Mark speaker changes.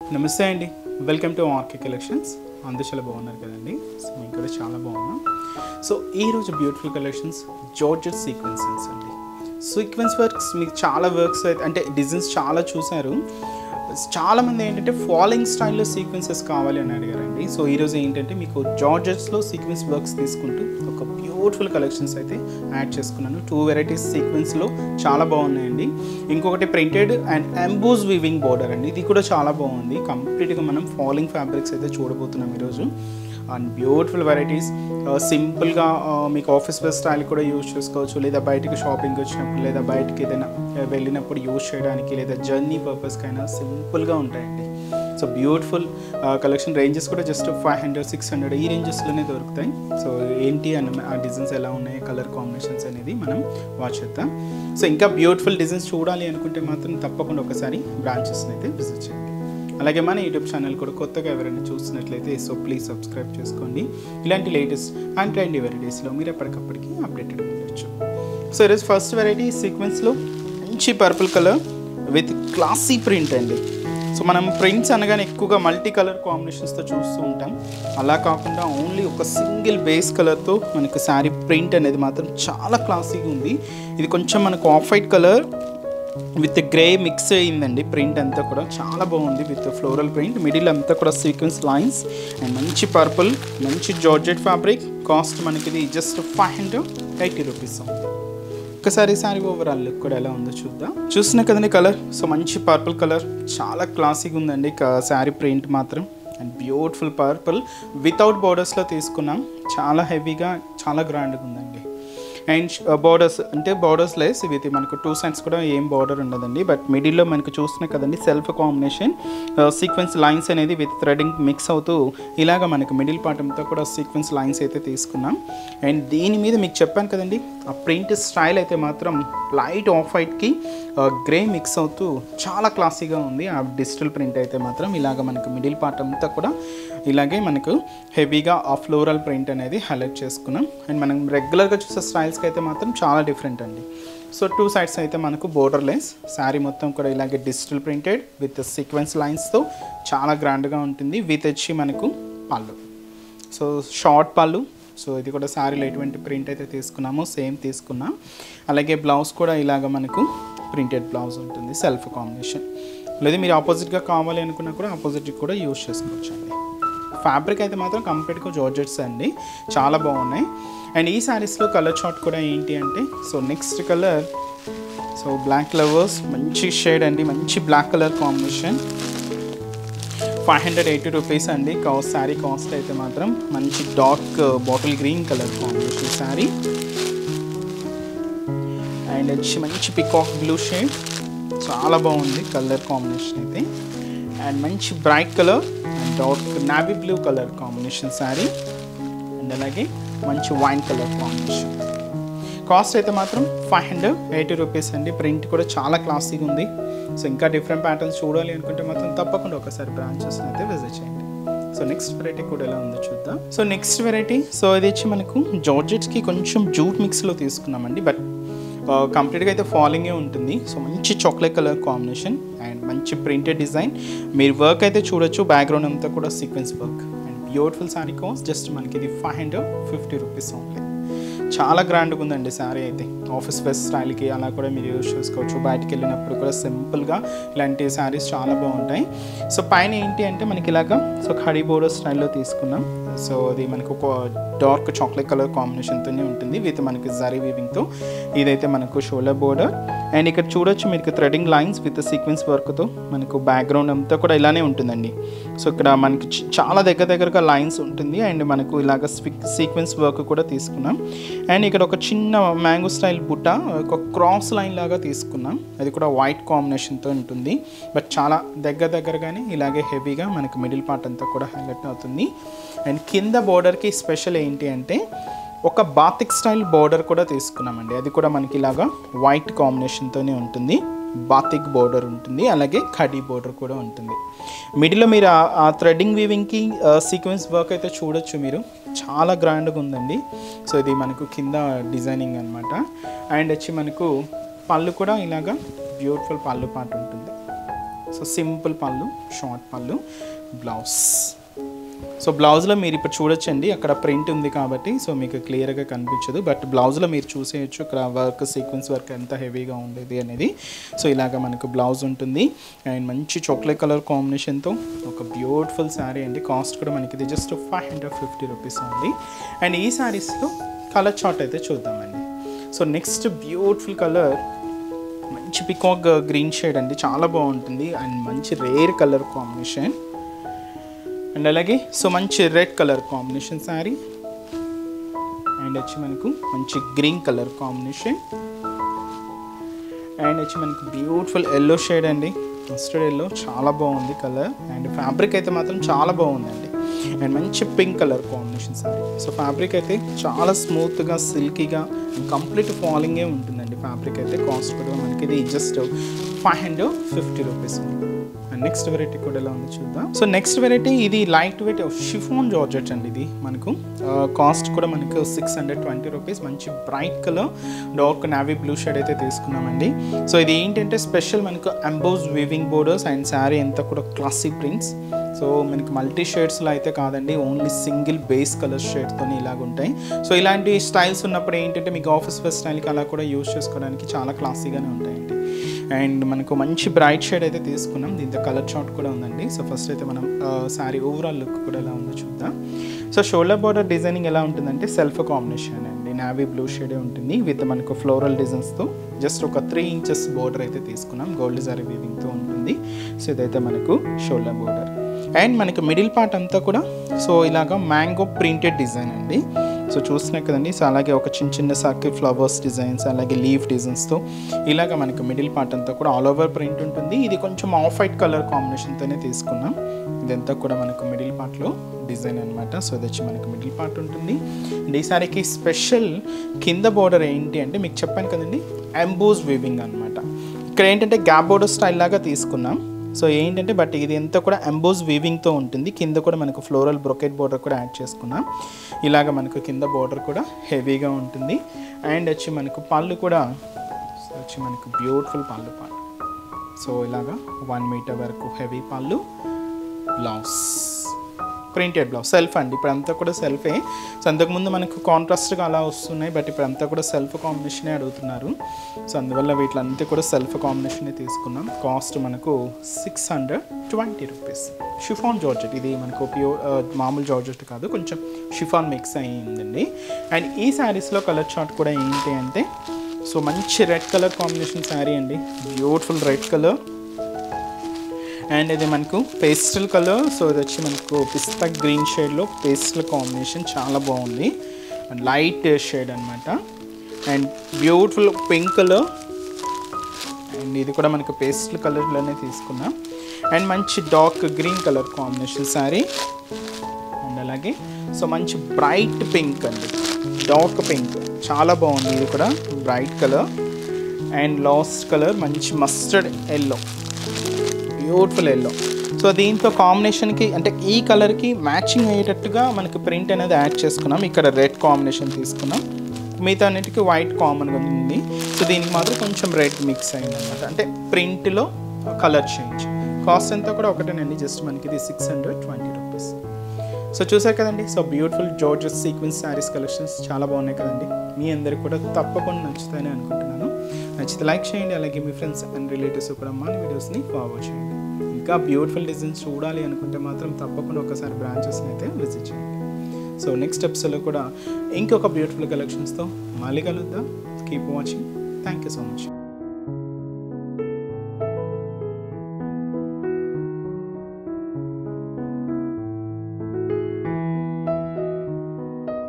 Speaker 1: నమస్తే అండి welcome to RK collections అందరూ చాలా బాగున్నారు కదండి సో మేము కూడా చాలా బాగున్నాం సో ఈరోజు బ్యూటిఫుల్ కలెక్షన్స్ జార్జెట్ సీక్వెన్సెస్ అండి సీక్వెన్స్ వర్క్స్ మీకు చాలా వర్క్స్ అయితే అంటే డిజైన్స్ చాలా చూశారు చాలామంది ఏంటంటే ఫాలోయింగ్ స్టైల్లో సీక్వెన్సెస్ కావాలి అని అడిగారండి సో ఈరోజు ఏంటంటే మీకు జార్జెట్స్లో సీక్వెన్స్ వర్క్స్ తీసుకుంటూ ఒక బ్యూటిఫుల్ కలెక్షన్స్ అయితే యాడ్ చేసుకున్నాను టూ వెరైటీస్ సీక్వెన్స్లో చాలా బాగున్నాయండి ఇంకొకటి printed and emboss weaving border అండి ఇది కూడా చాలా బాగుంది కంప్లీట్గా మనం ఫాలింగ్ ఫ్యాబ్రిక్స్ అయితే చూడబోతున్నాం ఈరోజు అండ్ బ్యూటిఫుల్ వెరైటీస్ సింపుల్గా మీకు ఆఫీస్ వేర్ స్టైల్ కూడా యూజ్ చేసుకోవచ్చు లేదా బయటికి షాపింగ్ వచ్చినప్పుడు లేదా బయటికి ఏదైనా వెళ్ళినప్పుడు యూజ్ చేయడానికి లేదా జర్నీ పర్పస్కైనా సింపుల్గా ఉంటాయండి సో బ్యూటిఫుల్ కలెక్షన్ రేంజెస్ కూడా just five hundred six hundred ఈ రేంజెస్లోనే దొరుకుతాయి సో ఏంటి అన్న ఆ డిజైన్స్ ఎలా ఉన్నాయి కలర్ కాంబినేషన్స్ అనేది మనం వాచ్ చేద్దాం సో ఇంకా బ్యూటిఫుల్ డిజైన్స్ చూడాలి అనుకుంటే మాత్రం తప్పకుండా ఒకసారి బ్రాంచెస్ని అయితే విజిట్ చేయండి అలాగే మన యూట్యూబ్ ఛానల్ కూడా కొత్తగా ఎవరైనా చూసినట్లయితే సో ప్లీజ్ సబ్స్క్రైబ్ చేసుకోండి ఇలాంటి లేటెస్ట్ అండ్ ట్రెండీ వెరైటీస్లో మీరు ఎప్పటికప్పటికి అప్డేటెడ్ ఉండొచ్చు సో ఈరోజు ఫస్ట్ వెరైటీ సీక్వెన్స్లో మంచి purple colour with classy print అండి సో మనం ప్రింట్స్ అనగానే ఎక్కువగా మల్టీ కలర్ కాంబినేషన్స్తో చూస్తూ ఉంటాం అలా కాకుండా ఓన్లీ ఒక సింగిల్ బేస్ కలర్తో మనకు శారీ ప్రింట్ అనేది మాత్రం చాలా క్లాసీగా ఉంది ఇది కొంచెం మనకు off white colour with grey mix అయిందండి ప్రింట్ అంతా కూడా చాలా బాగుంది విత్ ఫ్లోరల్ ప్రింట్ మిడిల్ అంతా కూడా సీక్వెన్స్ లైన్స్ అండ్ మంచి పర్పుల్ మంచి జార్జెట్ ఫ్యాబ్రిక్ కాస్ట్ మనకి ఇది just five hundred eighty rupees ఒకసారి సారీ ఓవరాల్ లుక్ కూడా ఎలా ఉందో చూద్దాం చూసిన కదండి కలర్ సో మంచి పర్పుల్ కలర్ చాలా క్లాసిక్ ఉందండి శారీ ప్రింట్ మాత్రం అండ్ బ్యూటిఫుల్ పర్పుల్ వితౌట్ బార్డర్స్లో తీసుకున్నాం చాలా హెవీగా చాలా గ్రాండ్గా ఉందండి అండ్ బార్డర్స్ అంటే బార్డర్స్ లెస్ ఇది మనకు టూ సైడ్స్ కూడా ఏం బార్డర్ ఉండదండి బట్ మిడిల్లో మనకు చూస్తున్నాయి కదండి సెల్ఫ్ కాంబినేషన్ సీక్వెన్స్ లైన్స్ అనేది విత్ థ్రెడింగ్ మిక్స్ అవుతూ ఇలాగ మనకు మిడిల్ పార్ట్ అంతా కూడా సీక్వెన్స్ లైన్స్ అయితే తీసుకున్నాం అండ్ దీని మీద మీకు చెప్పాను కదండి ఆ ప్రింట్ స్టైల్ అయితే మాత్రం లైట్ ఆఫ్ వైట్కి గ్రే మిక్స్ అవుతూ చాలా క్లాసీగా ఉంది ఆ డిజిటల్ ప్రింట్ అయితే మాత్రం ఇలాగ మనకు మిడిల్ పార్ట్ అంతా కూడా ఇలాగే మనకు హెవీగా ఆ ఫ్లోరల్ ప్రింట్ అనేది హైలైట్ చేసుకున్నాం అండ్ మనం రెగ్యులర్గా చూసే స్టైల్స్కి అయితే మాత్రం చాలా డిఫరెంట్ అండి సో టూ సైడ్స్ అయితే మనకు బోర్డర్ లెస్ శారీ మొత్తం కూడా ఇలాగే డిజిటల్ ప్రింటెడ్ విత్ సీక్వెన్స్ లైన్స్తో చాలా గ్రాండ్గా ఉంటుంది విత్ వచ్చి మనకు పళ్ళు సో షార్ట్ పళ్ళు సో ఇది కూడా శారీలో ఎటువంటి ప్రింట్ అయితే తీసుకున్నామో సేమ్ తీసుకున్నాం అలాగే బ్లౌజ్ కూడా ఇలాగ మనకు ప్రింటెడ్ బ్లౌజ్ ఉంటుంది సెల్ఫ్ కాంబినేషన్ లేదా మీరు ఆపోజిట్గా కావాలి అనుకున్నా కూడా ఆపోజిట్ కూడా యూజ్ చేసుకోవచ్చు అండి ఫ్యాబ్రిక్ అయితే మాత్రం కంప్లీట్గా జార్జెట్స్ అండి చాలా బాగున్నాయి అండ్ ఈ శారీస్లో కలర్ చార్ట్ కూడా ఏంటి అంటే so next colour so black lovers మంచి షేడ్ అండి మంచి black colour combination five hundred eighty rupees అండి కాస్ట్ శారీ కాస్ట్ అయితే మాత్రం మంచి dark bottle green colour combination sari and వచ్చి మంచి పికాక్ బ్లూ షేడ్ చాలా బాగుంది కలర్ కాంబినేషన్ అయితే అండ్ మంచి bright colour and dark navy blue colour combination sari and అలాగే మంచి వైన్ కలర్ కాంబినేషన్ కాస్ట్ అయితే మాత్రం ఫైవ్ హండ్రెడ్ ఎయిటీ రూపీస్ అండి ప్రింట్ కూడా చాలా క్లాసీగా ఉంది సో ఇంకా డిఫరెంట్ ప్యాటర్న్స్ చూడాలి అనుకుంటే మాత్రం తప్పకుండా ఒకసారి బ్రాంచెస్ అయితే విజిట్ చేయండి సో నెక్స్ట్ వెరైటీ కూడా ఎలా ఉందో చూద్దాం సో నెక్స్ట్ వెరైటీ సో ఇది వచ్చి మనకు జార్జెట్స్కి కొంచెం జూట్ మిక్స్లో తీసుకున్నామండి బట్ కంప్లీట్గా అయితే ఫాలింగే ఉంటుంది సో మంచి చాక్లెట్ కలర్ కాంబినేషన్ అండ్ మంచి ప్రింటెడ్ డిజైన్ మీరు వర్క్ అయితే చూడొచ్చు బ్యాక్గ్రౌండ్ అంతా కూడా sequence work and beautiful sari cost just మనకి ఇది five hundred fifty rupees only చాలా గ్రాండ్గా ఉందండి శారీ అయితే ఆఫీస్ వేర్ స్టైల్కి అలా కూడా మీరు యూజ్ చేసుకోవచ్చు బయటికి వెళ్ళినప్పుడు కూడా సింపుల్గా ఇలాంటి శారీస్ చాలా బాగుంటాయి సో పైన ఏంటి అంటే మనకి ఇలాగా సో ఖడీ బోర్డర్ స్టైల్లో తీసుకున్నాం సో అది మనకు ఒక డార్క్ చాక్లెట్ కలర్ కాంబినేషన్తోనే ఉంటుంది విత్ మనకి జరీ వీవింగ్తో ఇదైతే మనకు షోల్డర్ బోర్డర్ అండ్ ఇక్కడ చూడొచ్చు మీకు థ్రెడింగ్ లైన్స్ విత్ సీక్వెన్స్ వర్క్తో మనకు బ్యాక్గ్రౌండ్ అంతా కూడా ఇలానే ఉంటుందండి సో ఇక్కడ మనకి చ- చాలా దగ్గర దగ్గరగా లైన్స్ ఉంటుంది అండ్ మనకు ఇలాగ సీక్వెన్స్ వర్క్ కూడా తీసుకున్నాం అండ్ ఇక్కడ ఒక చిన్న మ్యాంగో స్టైల్ బుట్ట ఒక క్రాస్ లైన్ లాగా తీసుకున్నాం అది కూడా వైట్ కాంబినేషన్తో ఉంటుంది బట్ చాలా దగ్గర దగ్గరగానే ఇలాగే హెవీగా మనకు మిడిల్ పార్ట్ అంతా కూడా హైలైట్ అవుతుంది అండ్ కింద బోర్డర్కి స్పెషల్ ఏంటి అంటే ఒక బాతిక్ స్టైల్ బోర్డర్ కూడా తీసుకున్నామండి అది కూడా మనకి ఇలాగా వైట్ కాంబినేషన్తోనే ఉంటుంది బాతిక్ బోర్డర్ ఉంటుంది అలాగే ఖడీ బోర్డర్ కూడా ఉంటుంది మిడిల్లో మీరు ఆ- ఆ థ్రెడ్డింగ్ వీవింగ్కి సీక్వెన్స్ వర్క్ అయితే చూడొచ్చు మీరు చాలా గ్రాండ్గా ఉందండి సో ఇది మనకు కింద డిజైనింగ్ అనమాట అండ్ వచ్చి మనకు పళ్ళు కూడా ఇలాగా బ్యూటిఫుల్ పళ్ళు పాట ఉంటుంది సో సింపుల్ పళ్ళు షార్ట్ పళ్ళు బ్లౌజ్ సో బ్లౌజ్లో మీరు ఇప్పుడు చూడొచ్చండి అక్కడ ప్రింట్ ఉంది కాబట్టి సో మీకు క్లియర్గా కనిపించదు బట్ బ్లౌజ్లో మీరు చూసేయచ్చు ఇక్కడ వర్క్ సీక్వెన్స్ వర్క్ ఎంత హెవీగా ఉండేది అనేది సో ఇలాగ మనకు బ్లౌజ్ ఉంటుంది అండ్ మంచి చాక్లెట్ కలర్ కాంబినేషన్తో ఒక బ్యూటిఫుల్ శారీ అండి కాస్ట్ కూడా మనకి ఇది just five hundred fifty rupees ఉంది అండ్ ఈ శారీస్లో కలర్ చార్ట్ అయితే చూద్దామండి సో నెక్స్ట్ బ్యూటిఫుల్ కలర్ మంచి పికాక్ గ్రీన్ షేడ్ అండి చాలా బాగుంటుంది అండ్ మంచి రేర్ కలర్ కాంబినేషన్ అండ్ అలాగే సో మంచి red colour combination sari and వచ్చి మనకు మంచి గ్రీన్ కలర్ కాంబినేషన్ అండ్ వచ్చి మనకు బ్యూటిఫుల్ ఎల్లో షేడ్ అండి మస్టర్డ్ ఎల్లో చాలా బాగుంది కలర్ అండ్ ఫ్యాబ్రిక్ అయితే మాత్రం చాలా బాగుందండి అండ్ మంచి pink colour combination sari so fabric అయితే చాలా స్మూత్గా సిల్కీగా కంప్లీట్ ఫాలింగే ఉంటుందండి ఫ్యాబ్రిక్ అయితే కాస్ట్ కూడా మనకి ఇది just five hundred fifty rupees and next variety కూడా ఎలా ఉందో చూద్దాం సో నెక్స్ట్ వెరైటీ ఇది లైట్ వెయిట్ షిఫోన్ జార్జెట్ అండి ఇది మనకు కాస్ట్ కూడా మనకు సిక్స్ హండ్రెడ్ ట్వంటీ రూపీస్ మంచి bright colour dark navy blue shade అయితే తీసుకున్నామండి సో ఇది ఏంటంటే స్పెషల్ మనకు emboss weaving borders and sari అంతా కూడా క్లాసిక్ ప్రింట్స్ సో మనకి మల్టీ షేడ్స్లో అయితే కాదండి ఓన్లీ సింగిల్ బేస్ కలర్ షేడ్తో ఇలాగ ఉంటాయి సో ఇలాంటి స్టైల్స్ ఉన్నప్పుడు ఏంటంటే మీకు ఆఫీస్ వేర్ స్టైల్కి అలా కూడా యూజ్ చేసుకోవడానికి చాలా క్లాసీగానే ఉంటాయండి అండ్ మనకు మంచి బ్రైట్ షేడ్ అయితే తీసుకున్నాం దీంతో కలర్ చార్ట్ కూడా ఉందండి సో ఫస్ట్ అయితే మనం శారీ ఓవరాల్ లుక్ కూడా ఎలా ఉందో చూద్దాం సో షోల్డర్ బార్డర్ డిజైనింగ్ ఎలా ఉంటుందంటే సెల్ఫ్ కాంబినేషన్ అండి నావీ బ్లూ షేడే ఉంటుంది విత్ మనకు ఫ్లోరల్ డిజైన్స్తో జస్ట్ ఒక త్రీ ఇంచెస్ బోర్డర్ అయితే తీసుకున్నాం గోల్డ్ సారీ వీవింగ్తో ఉంటుంది సో ఇదైతే మనకు షోల్డర్ బోర్డర్ అండ్ మనకి మిడిల్ పార్ట్ అంతా కూడా సో ఇలాగా మ్యాంగో ప్రింటెడ్ డిజైన్ అండి సో చూస్తున్నాయి కదండి సో అలాగే ఒక చిన్న చిన్న సర్కిల్ ఫ్లవర్స్ డిజైన్స్ అలాగే లీఫ్ డిజైన్స్తో ఇలాగ మనకి మిడిల్ పార్ట్ అంతా కూడా ఆల్ ఓవర్ ప్రింట్ ఉంటుంది ఇది కొంచెం ఆఫ్ వైట్ కలర్ కాంబినేషన్తోనే తీసుకున్నాం ఇదంతా కూడా మనకు మిడిల్ పార్ట్లో డిజైన్ అనమాట సో ఇది వచ్చి మనకు మిడిల్ పార్ట్ ఉంటుంది అండ్ ఈ సారికి స్పెషల్ కింద బోర్డర్ ఏంటి అంటే మీకు చెప్పాను కదండి ఎంబోజ్ వీవింగ్ అనమాట ఇక్కడ ఏంటంటే గ్యాప్ బోర్డర్ స్టైల్ లాగా తీసుకున్నాం సో ఏంటంటే బట్ ఇది అంతా కూడా ఎంబోజ్ వీవింగ్తో ఉంటుంది కింద కూడా మనకు ఫ్లోరల్ బ్రొకెట్ బోర్డర్ కూడా యాడ్ చేసుకున్నాం ఇలాగ మనకు కింద బోర్డర్ కూడా హెవీగా ఉంటుంది అండ్ వచ్చి మనకు పళ్ళు కూడా సో వచ్చి మనకు బ్యూటిఫుల్ పళ్ళు పళ్ళు సో ఇలాగా వన్ మీటర్ వరకు హెవీ పళ్ళు బ్లౌజ్ ప్రింటెడ్ బ్లౌజ్ సెల్ఫ్ అండి ఇప్పుడు అంతా కూడా సెల్ఫే సో అంతకుముందు మనకు కాంట్రాస్ట్గా అలా వస్తున్నాయి బట్ ఇప్పుడు అంతా కూడా సెల్ఫ్ కాంబినేషనే అడుగుతున్నారు సో అందువల్ల వీటిలంతా కూడా సెల్ఫ్ కాంబినేషనే తీసుకున్నాం కాస్ట్ మనకు six hundred twenty rupees chiffon georgette ఇది మనకు ప్యూ మామూలు జార్జెట్ కాదు కొంచెం షిఫాన్ మిక్స్ అయ్యిందండి అండ్ ఈ శారీస్లో కలర్ చార్ట్ కూడా ఏంటి అంటే సో మంచి రెడ్ కలర్ కాంబినేషన్ శారీ అండి బ్యూటిఫుల్ రెడ్ కలర్ అండ్ ఇది మనకు పేస్టల్ కలర్ సో ఇది వచ్చి మనకు పిస్తా గ్రీన్ షేడ్లో పేస్టల్ కాంబినేషన్ చాలా బాగుంది అండ్ లైట్ షేడ్ అనమాట and beautiful pink colour and ఇది కూడా మనకు పేస్టల్ కలర్లోనే తీసుకున్నాం అండ్ మంచి dark green colour combination sari and అలాగే సో మంచి బ్రైట్ పింక్ అండి డార్క్ పింక్ చాలా బాగుంది ఇది కూడా bright colour and last colour మంచి mustard yellow beautiful yellow so దీంతో కాంబినేషన్కి అంటే ఈ కలర్కి మ్యాచింగ్ అయ్యేటట్టుగా మనకి ప్రింట్ అనేది యాడ్ చేసుకున్నాం ఇక్కడ రెడ్ కాంబినేషన్ తీసుకున్నాం మిగతా అన్నిటికీ వైట్ కామన్గా ఉంది సో దీనికి మాత్రం కొంచెం రెడ్ మిక్స్ అయింది అనమాట అంటే ప్రింట్లో కలర్ చేంజ్ కాస్ట్ అంతా కూడా ఒకటేనండి జస్ట్ మనకి ఇది six hundred twenty rupees so చూసారు కదండి so beautiful georgette sequence saris collections చాలా బాగున్నాయి కదండి మీ అందరికి కూడా తప్పకుండా నచ్చుతాయని అనుకుంటున్నాను నచ్చితే లైక్ చేయండి అలాగే మీ ఫ్రెండ్స్ అండ్ రిలేటివ్స్ కూడా మన వీడియోస్ని ఫార్వర్డ్ చేయండి ఇంకా బ్యూటిఫుల్ డిజైన్స్ చూడాలి అనుకుంటే మాత్రం తప్పకుండా ఒకసారి బ్రాంచెస్ని అయితే విజిట్ చేయండి సో నెక్స్ట్ ఎపిసోడ్లో కూడా ఇంకొక బ్యూటిఫుల్ కలెక్షన్స్తో మళ్ళీ కలుద్దాం keep watching thank you so much